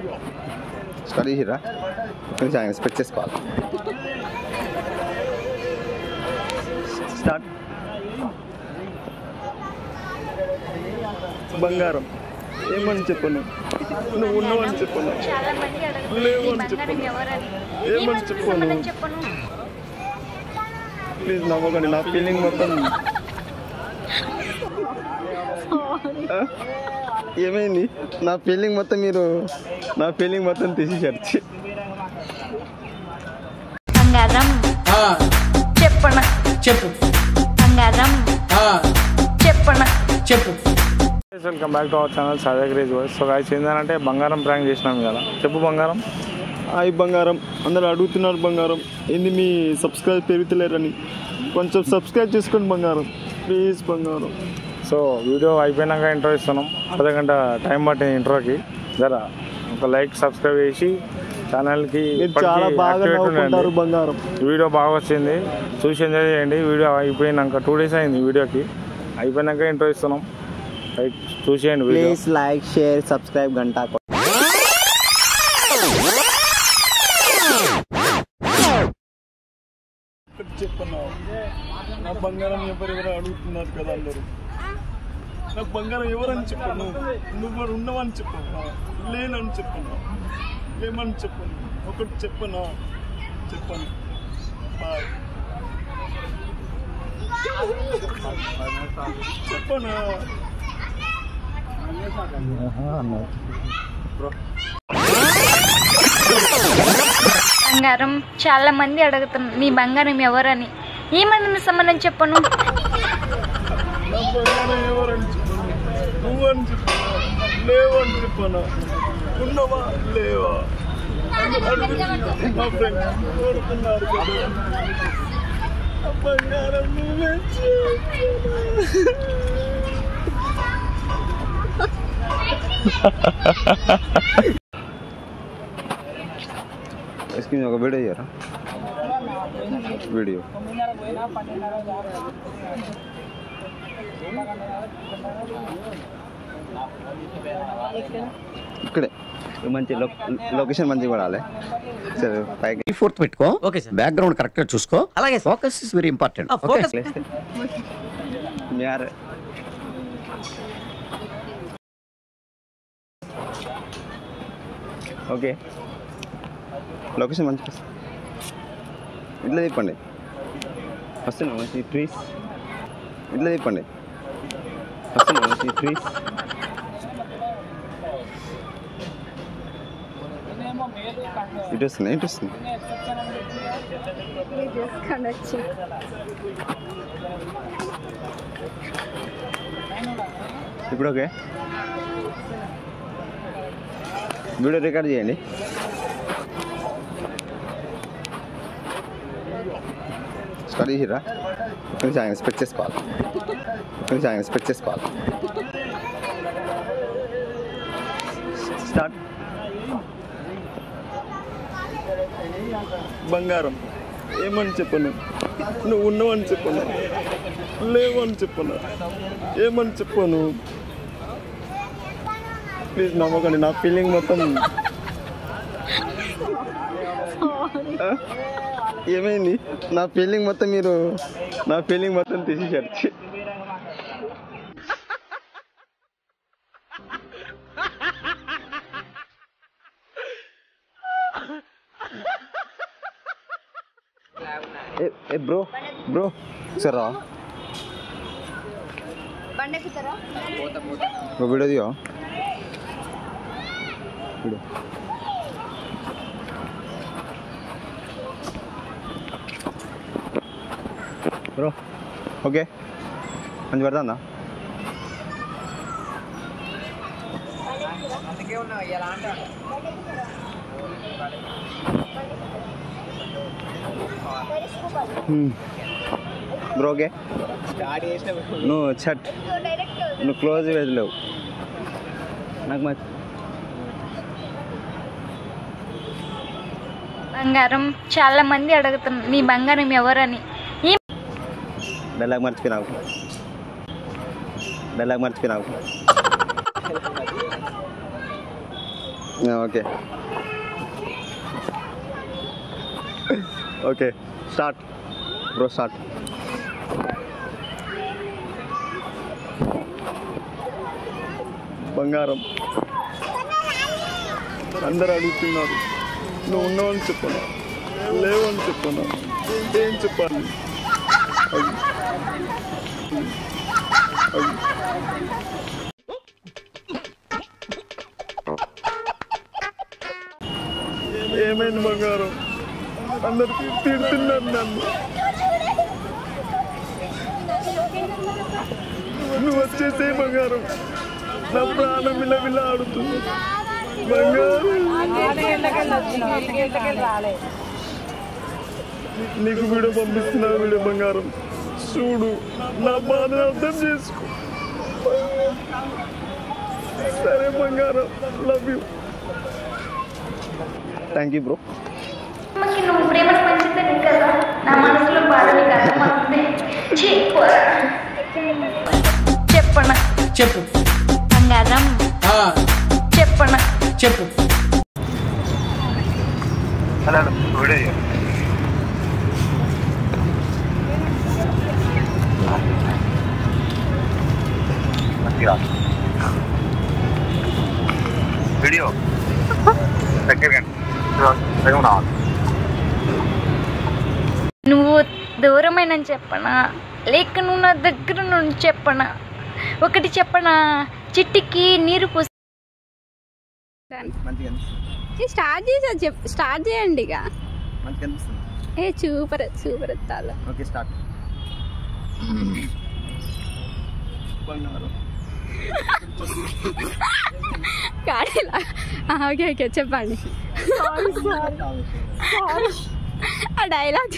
Start చేసిరా కొంచెం ఆయన స్పెక్ట్ చేసుకోవాలి స్టార్ట్ బంగారం ఏమని చెప్పను నువ్వు ఉన్నావని చెప్పను చాలా మంది అడుగుతున్నారు లేవని ఈ బంగారం ఎవరని ఏమని ఏమని చెప్పను? సమాధానం చెప్పను ప్లీజ్ నవ్వకండి నా ఫీలింగ్ మొత్తం ఆ? ఏమైంది నా ఫీలింగ్ మొత్తం మీరు నా ఫీలింగ్ మొత్తం తీసేసారు ఛీ. బంగారం చెప్పన చెప్పు బంగారం చెప్పన చెప్పు welcome back to our channel సాదా క్రేజ్ వాయిస్ సో గాయస్ ఏంటంటే బంగారం ప్రాంక్ చేసినాం కదా చెప్పు బంగారం హాయ్ బంగారం అందరు అడుగుతున్నారు బంగారం ఏంది మీ సబ్స్క్రైబ్ పెరుగుతలేరని కొంచెం సబ్స్క్రైబ్ చేసుకోండి బంగారం ప్లీజ్ బంగారం సో వీడియో అయిపోయినాక ఇంట్రో ఇస్తున్నాం అర్ధగంట టైం పట్టింది ఇంట్రోకి జర ఒక లైక్ సబ్స్క్రైబ్ చేసి ఛానల్కి మీరు చాలా బాగా నవ్వుకుంటారు బంగారం వీడియో బాగా వచ్చింది చూసి ఎంజాయ్ చేయండి వీడియో అయిపోయినాక టూ డేస్ అయింది వీడియోకి అయిపోయినాక ఇంట్రో ఇస్తున్నాం లైక్ చూసేయండి video please like share subscribe గంట చెప్పన్నా నా బంగారం ఎవరెవరు అడుగుతున్నారు కదా అందరూ నా బంగారం ఎవరని చెప్పను నువ్వు ఉన్నవని చెప్పను లేనని చెప్పను ఏమని చెప్పను ఒకటి చెప్పనా చెప్పను బాయ్ చెప్పనా బంగారం చాలా మంది అడుగుతున్నారు నీ బంగారం ఎవరని ఏమని సమాధానం చెప్పను నా బంగారం ఎవరని చెప్పను నువ్వని చెప్పనా లేవని చెప్పనా ఉన్నవా లేవా అందరూ అడుగుతున్నారు. మా ఫ్రెండ్స్ కోరుతున్నారు కదా నా బంగారం నువ్వే చెప్పనా? స్క్రీన్ ఒక వీడియో ఇయ్యరా వీడియో ఇక్కడే మంచి లొ- లొకేషన్ మంచిగా పడాలి సరే పైకి ఫోర్త్ పెట్టుకో ఓకే సార్ బ్యాక్గ్రౌండ్ కరెక్ట్ గా చూసుకో అలాగే sir focus is very important ఆ, ఫోకస్ లేస్తే యార్ ఓకే లొకేషన్ మంచిగా వస్తుంది. ఇట్లా తిప్పండి వస్తున్నా మంచి ట్రీస్ ఇట్లా తిప్పండి వస్తున్నా మంచి ట్రీస్ ఇటు వస్తుంది ఇటు వస్తుంది ఇప్పుడు ఓకే వీడియో రికార్డ్ చేయండి స్టార్ట్ చేసిరా కొంచెం ఆయన స్పెక్ట్ చేసుకోవాలి కొంచెం ఆయన స్పెక్ట్ చేసుకోవాలి స్టార్ట్ బంగారం ఏమని చెప్పను నువ్వు ఉన్నవని చెప్పను లేవని చెప్పను ఏమని చెప్పను ప్లీజ్ నవ్వకండి నా ఫీలింగ్ మొత్తం ఆ? ఏమైంది నా ఫీలింగ్ మొత్తం మీరు నా ఫీలింగ్ మొత్తం తీసేసారు ఛీ. ఏ ఏ బ్రో బ్రో సరే రా ఒక వీడియో దిగో వీడియో బ్రో ఓకే మంచి పడుతుందా బ్రో ఓకే నువ్వు చట్ నువ్వు క్లోజ్ వెళ్ళలేవు నాకు మంచి బంగారం చాలా మంది అడుగుతున్నారు నీ బంగారం ఎవరని ఏం డైలాగ్ మర్చిపోయినావు డైలాగ్ మర్చిపోయినావు okay okay start bro start బంగారం అందరు అడుగుతున్నారు నువ్వు ఉన్నావని చెప్పను లేవని చెప్పను ఏం చెప్పాలి అది. అది. ఏమైంది బంగారం అందరు తిడుతున్నారు నన్ను నువ్వు వచ్చేసే బంగారం నా ప్రాణం ఇలా ఇలా ఆడుతుంది బంగారం నీకు వీడియో పంపిస్తున్నా వీడియో బంగారం చూడు నా బాధను అర్థం చేసుకో సరే బంగారం love you thank you bro అమ్మకి నువ్వు ప్రేమను పంచుతుంది కదా నా మనసులో బాధ నీకు అర్థమవుతుంది చెప్పరా చెప్పనా చెప్పు బంగారం ఆ, చెప్పనా చెప్పు వీడియో దగ్గర నువ్వు దూరమైన చెప్పనా లేక నువ్వు నా దగ్గర నుండి చెప్పనా ఒకటి చెప్పనా చిట్టికి నీరు పోసి మంచిగా అనిపిస్తుంది స్టార్ట్ చేసా చెప్ స్టార్ట్ చేయండి ఇక మంచిగా అనిపిస్తుంది ఏ సూపర్ సూపర్ ఎత్తాలి ఓకే స్టార్ట్ బంగారం కాడేలా ఓకే ఓకే చెప్పండి ఆ డైలాగ్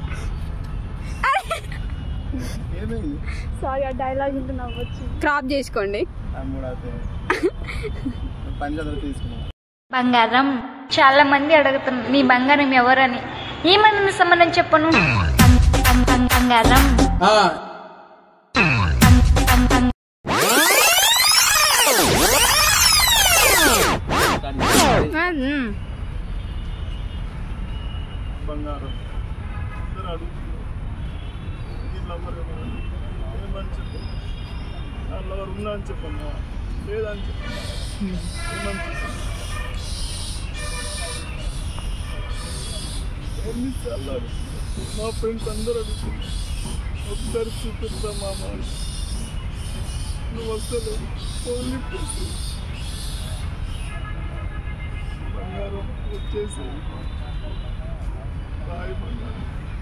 ఏమైంది సారీ ఆ డైలాగ్ ఉంటే నవ్వచ్చు క్రాప్ చేసుకోండి పని చదువు తీసుకున్నాం బంగారం చాలా మంది అడుగుతున్నారు నీ బంగారం ఎవరని ఏమన్నా సంబంధం చెప్పను బం- బం- బం- బంగారం ఆ, బం- బం- బం- మ్మ్. బంగారం అందరూ అడుగుతున్నారు నీ నంబర్ ఏమని ఏమని చెప్పు నా లవర్ ఉన్నా అని చెప్పన్నా లేదని చెప్పు ఏమని చెప్పు ఎన్నిసార్లు అడుగుతున్నారు మా ఫ్రెండ్స్ అందరూ అడుగుతున్నారు ఒకసారి చూపిస్తా మామ అని. నువ్వు వస్తలేవు ఓన్లీ బంగారం వచ్చేసి బాయ్ బంగారం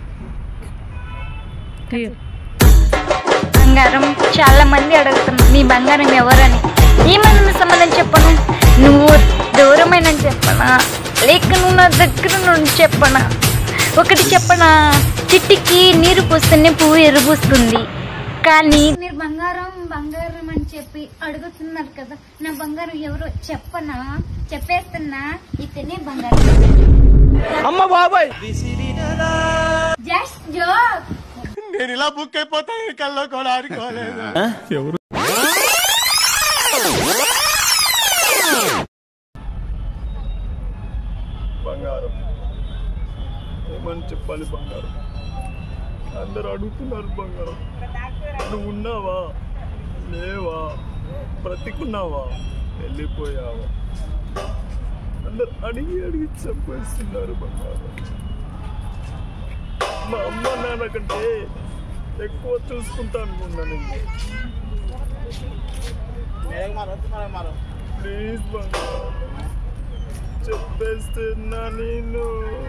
బంగారం చాలా మంది అడుగుతున్నారు నీ బంగారం ఎవరని ఏమన్నా సంబంధం చెప్పను నువ్వు దూరమైన చెప్పనా లేక నువ్వు నా దగ్గర నుండి చెప్పనా ఒకటి చెప్పనా చిట్టికి నీరు పోస్తేనే పువ్వు ఎరుపుస్తుంది కానీ మీరు బంగారం బంగారం అని చెప్పి అడుగుతున్నారు కదా నా బంగారం ఎవరో చెప్పనా చెప్పేస్తున్నా ఇతనే బంగారం అమ్మ బాబాయ్ జస్ట్ జోక్ నేను ఇలా బుక్ అయిపోతాను కల్లో కూడా ఆడుకోలేదు బంగారం ఏమని చెప్పాలి బంగారం అందరు అడుగుతున్నారు బంగారం నువ్వు ఉన్నావా లేవా బ్రతికున్నావా వెళ్ళిపోయావా అందరు అడిగి అడిగి చంపేస్తున్నారు బంగారం మా అమ్మ నాన్న కంటే ఎక్కువ చూసుకుంటా అనుకున్నా నేను ప్లీజ్ బంగారం చెప్పేస్తున్నా నేను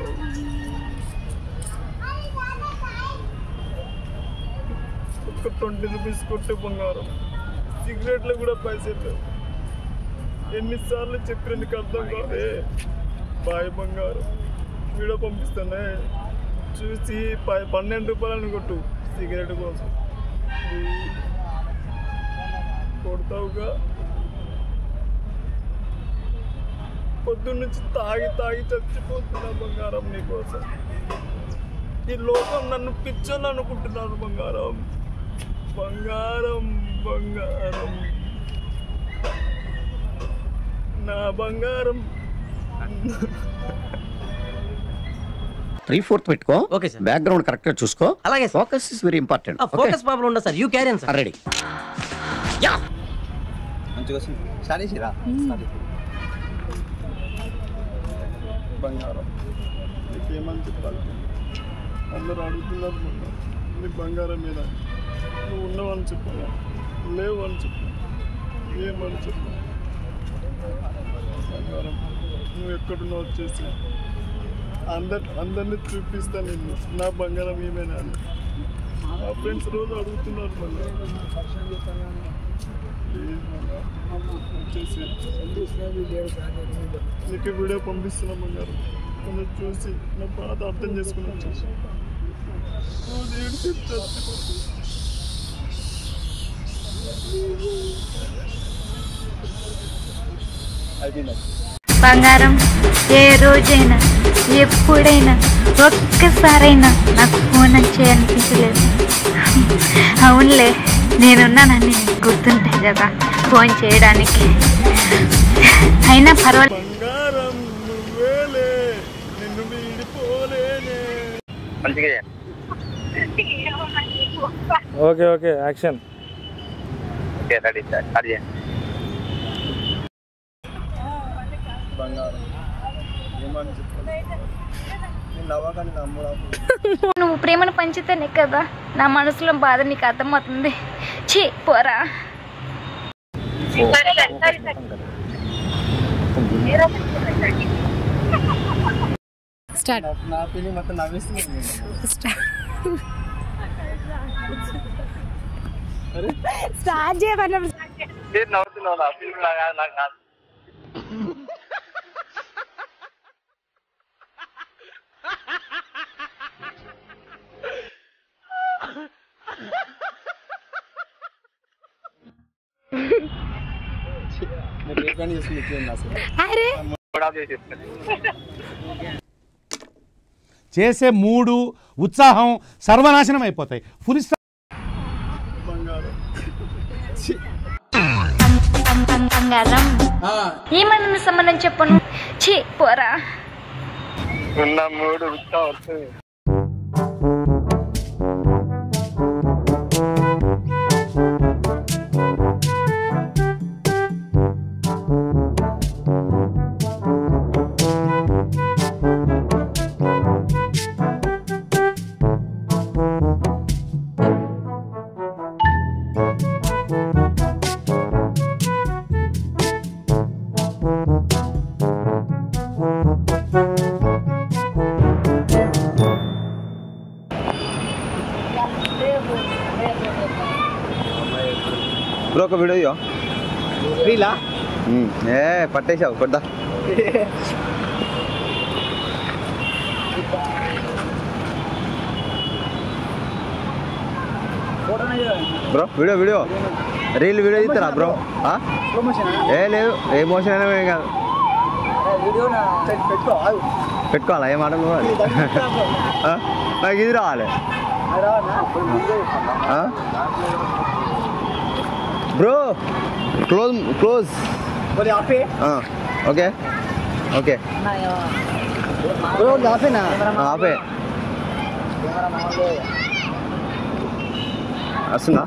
ఒక ట్వంటీ రూపీస్ కొట్టే బంగారం సిగరెట్లు కూడా పైసలు లేవు ఎన్నిసార్లు చెప్పిన నీకు అర్థం కాదే బాయ్ బంగారం వీడియో పంపిస్తానే చూసి ప- పన్నెండు రూపాయలు కొట్టు సిగరెట్ కోసం ప్లీజ్. కొడతావుగా పొద్దున్న నుంచి తాగి తాగి చచ్చిపోతున్నా బంగారం నీకోసం ఈ లోకం నన్ను పిచ్చని అనుకుంటున్నారు బంగారం బంగారం బంగారం నా బంగారం త్రీ ఫోర్త్ పెట్టుకో ఓకే సార్ బ్యాక్గ్రౌండ్ కరెక్ట్ గా చూసుకో అలాగే sir focus is very important focus problem ఉండదు sir you carry on sir ready మంచిగా వస్తుంది స్టార్ట్ చేసిరా బంగారం నీకేమని చెప్పాలి అందరూ అడుగుతున్నారు మొన్న నీ బంగారం మీద నువ్వు ఉన్నావని చెప్పాను లేవు అని చెప్పు ఏమని చెప్పు బంగారం నువ్వు ఎక్కడున్నావు వచ్చేసి అందరు అందరినీ చూపిస్తా నిన్ను నా బంగారం ఏమైనా అని మా ఫ్రెండ్స్ రోజు అడుగుతున్నారు మళ్ళీ ప్లీజ్ బంగారం వచ్చేసి నీకు వీడియో పంపిస్తున్నా బంగారు కొంచెం చూసి నా బాధ అర్థం చేసుకుని వచ్చేసి రోజు ఏడిచి చచ్చిపోతుంది. బంగారం ఏ రోజైనా ఎప్పుడైనా ఒక్కసారైనా నాకు ఫోన్ చేయాలనిపించలేదు అవునులే నేనున్నానని గుర్తుంటాయి కదా ఫోన్ చేయడానికి అయినా పర్వాలేదు బంగారం నువ్వేలే నిన్ను వీడిపోలేనే ఓకే ఓకే యాక్షన్ బంగారం ఏమని చెప్పాలి నేను నవ్వగానే నమ్ముడా నువ్వు ప్రేమను పంచితేనే కదా నా మనసులో బాధ నీకు అర్థమవుతుంది ఛీ పోరా స్టార్ట్ నా ఫీలింగ్ మొత్తం నవ్విస్తుంది స్టార్ట్ చేయమన్నా నేను ఏ పని చేస్తుంది ఇట్లా అసలు అరే చేసే మూడు ఉత్సాహం సర్వనాశనం అయిపోతాయి ఫుల్ బంగారం బంగారం ఏమన్నా సంబంధం చెప్పను ఛీ పోరా ఉన్న మూడు ఉత్సాహం వస్తుంది బ్రో ఒక వీడియో రీలా ఏ పట్టేసావు కొద్దా bro video video reel video తీస్తారా బ్రో ఆ? ఏ లేదు ఏ మోషన్ అయినా ఏం కాదు పెట్టుకోవాలా ఏం మాట నాకు ఇది రావాలి ఆ? బ్రో క్లోజ్ క్లోజ్ ఆ, ఓకే ఓకే ఆ, ఆపే వస్తుందా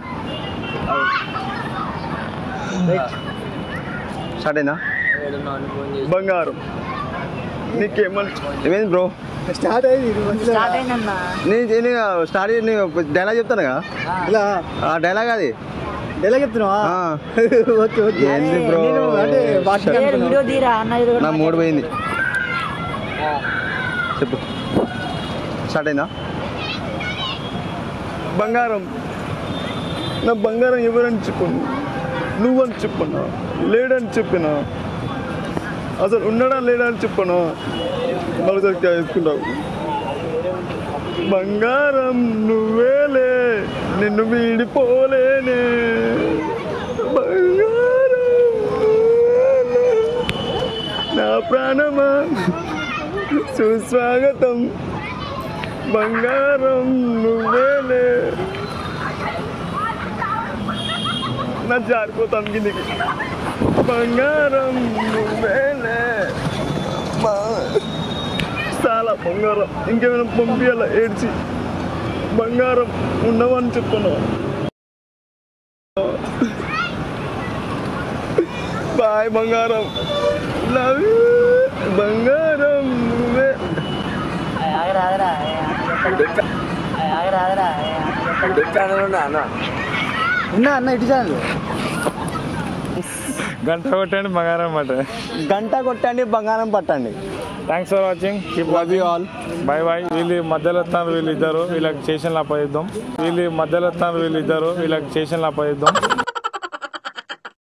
స్టార్ట్ అయిందా బంగారం నీకేమని ఏమైంది బ్రో స్టార్ట్ అయింది నేను నేను స్టార్ట్ నేను డైలాగ్ చెప్తాను కదా ఇలా ఆ డైలాగ్ అది ఎలా చెప్తున్నావా ఆ. ఓకే ఓకే ఏంది బ్రో అంటే వాటికి నా మూడు పోయింది చెప్పు స్టార్ట్ అయిందా బంగారం నా బంగారం ఎవరని చెప్పను నువ్వని చెప్పనా లేడని చెప్పినా అసలు ఉన్నాడా లేడా అని చెప్పనా మరోసారి వేసుకుంటావు బంగారం నువ్వేలే నిన్ను వీడిపోలేనే బంగారం నువ్వేలే. నా ప్రాణమా సుస్వాగతం బంగారం నువ్వేలే నా జారిపోతాను కిందికి బంగారం నువ్వేలే చాలా బంగారం ఇంకేమైనా పంపించాల ఏడ్చి బంగారం ఉండవని చెప్పను బాయ్ బంగారం లవ్ యూ బంగారం నువ్వే ఉన్నా అన్న ఇటు ఛానల్ గంట కొట్టండి బంగారం మాట గంట కొట్టండి బంగారం పట్టండి thanks for watching keep love you all bye bye వీళ్ళు మధ్యలో వస్తారు వీళ్ళు ఇద్దరు వీళ్ళకి స్టేషన్లో అప్పగిద్దాం వీళ్ళు మధ్యలో వస్తారు వీళ్ళు ఇద్దరు వీళ్ళకి స్టేషన్లో అప్పగిద్దాం